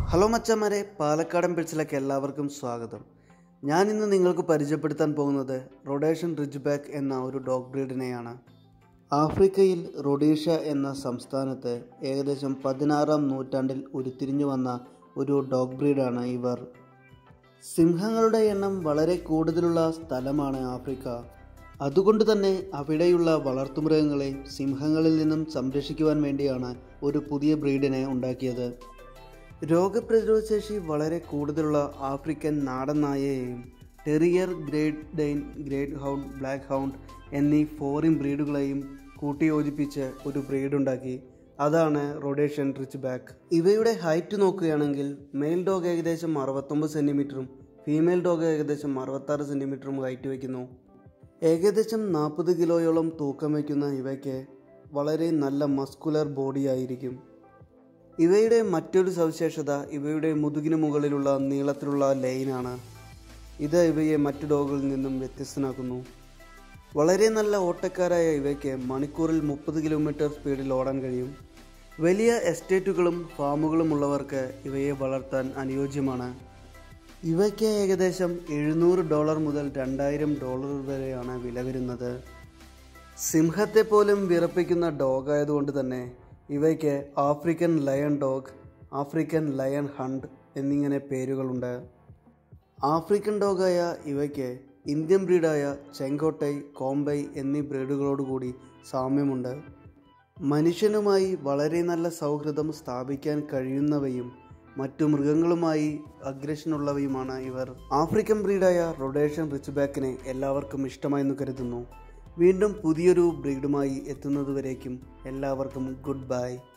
hello മച്ചന്മാരെ പാലക്കാടൻ പിൾസിലേക്ക് എല്ലാവർക്കും സ്വാഗതം ഞാൻ ഇന്ന് നിങ്ങൾക്ക് പരിചയപ്പെടുത്താൻ പോകുന്നത് റൊഡേഷൻ റിജ് ബാക്ക് എന്ന ഒരു ഡോഗ് ബ്രീഡിനെയാണ് ആഫ്രിക്കയിൽ റൊഡീഷ്യ എന്ന സംസ്ഥാനത്ത് ഏകദേശം പതിനാറാം നൂറ്റാണ്ടിൽ ഉരുത്തിരിഞ്ഞു വന്ന ഒരു ഡോഗ് ബ്രീഡാണ് ഇവർ സിംഹങ്ങളുടെ എണ്ണം വളരെ കൂടുതലുള്ള സ്ഥലമാണ് ആഫ്രിക്ക അതുകൊണ്ട് തന്നെ അവിടെയുള്ള വളർത്തുമൃഗങ്ങളെ സിംഹങ്ങളിൽ നിന്നും സംരക്ഷിക്കുവാൻ വേണ്ടിയാണ് ഒരു പുതിയ ബ്രീഡിനെ ഉണ്ടാക്കിയത് രോഗപ്രതിരോധ ശേഷി വളരെ കൂടുതലുള്ള ആഫ്രിക്കൻ നാടൻ നായയെയും terrier great Dane great hound black hound എന്നീ ഫോറിൻ ബ്രീഡുകളെയും കൂട്ടിയോജിപ്പിച്ച് ഒരു ബ്രീഡ് ഉണ്ടാക്കി അതാണ് റൊഡേഷൻ റിച്ച് ബാക്ക് ഇവയുടെ ഹൈറ്റ് നോക്കുകയാണെങ്കിൽ മെയിൽ ഡോഗ് ഏകദേശം അറുപത്തൊമ്പത് സെൻറ്റിമീറ്ററും ഫീമെയിൽ ഡോഗ് ഏകദേശം അറുപത്താറ് സെൻറ്റിമീറ്ററും ഹൈറ്റ് വയ്ക്കുന്നു ഏകദേശം നാൽപ്പത് കിലോയോളം തൂക്കം വയ്ക്കുന്ന ഇവയ്ക്ക് വളരെ നല്ല മസ്കുലർ ബോഡി ആയിരിക്കും ഇവയുടെ മറ്റൊരു സവിശേഷത ഇവയുടെ മുതുകിന് മുകളിലുള്ള നീളത്തിലുള്ള ലൈനാണ് ഇത് ഇവയെ മറ്റു ഡോഗുകളിൽ നിന്നും വ്യത്യസ്തനാക്കുന്നു വളരെ നല്ല ഓട്ടക്കാരായ ഇവയ്ക്ക് മണിക്കൂറിൽ മുപ്പത് കിലോമീറ്റർ സ്പീഡിൽ ഓടാൻ കഴിയും വലിയ എസ്റ്റേറ്റുകളും ഫാമുകളും ഉള്ളവർക്ക് ഇവയെ വളർത്താൻ അനുയോജ്യമാണ് ഇവയ്ക്ക് ഏകദേശം എഴുന്നൂറ് ഡോളർ മുതൽ രണ്ടായിരം ഡോളർ വരെയാണ് വില വരുന്നത് സിംഹത്തെ പോലും വിറപ്പിക്കുന്ന ഡോഗ് ആയതുകൊണ്ട് തന്നെ ഇവയ്ക്ക് African lion dog African lion hunt എന്നിങ്ങനെ പേരുകളുണ്ട് ആഫ്രിക്കൻ ഡോഗായ ഇവയ്ക്ക് ഇന്ത്യൻ ബ്രീഡായ ചെങ്കോട്ടൈ കോമ്പൈ എന്നീ ബ്രീഡുകളോടുകൂടി സാമ്യമുണ്ട് മനുഷ്യനുമായി വളരെ നല്ല സൗഹൃദം സ്ഥാപിക്കാൻ കഴിയുന്നവയും മറ്റു മൃഗങ്ങളുമായി അഗ്രഷനുള്ളവയുമാണ് ഇവർ ആഫ്രിക്കൻ ബ്രീഡായ റൊഡേഷൻ റിച്ച് ബാക്കിനെ എല്ലാവർക്കും ഇഷ്ടമായെന്ന് കരുതുന്നു വീണ്ടും പുതിയൊരു ബ്രീഡുമായി എത്തുന്നതുവരേക്കും എല്ലാവർക്കും ഗുഡ് ബൈ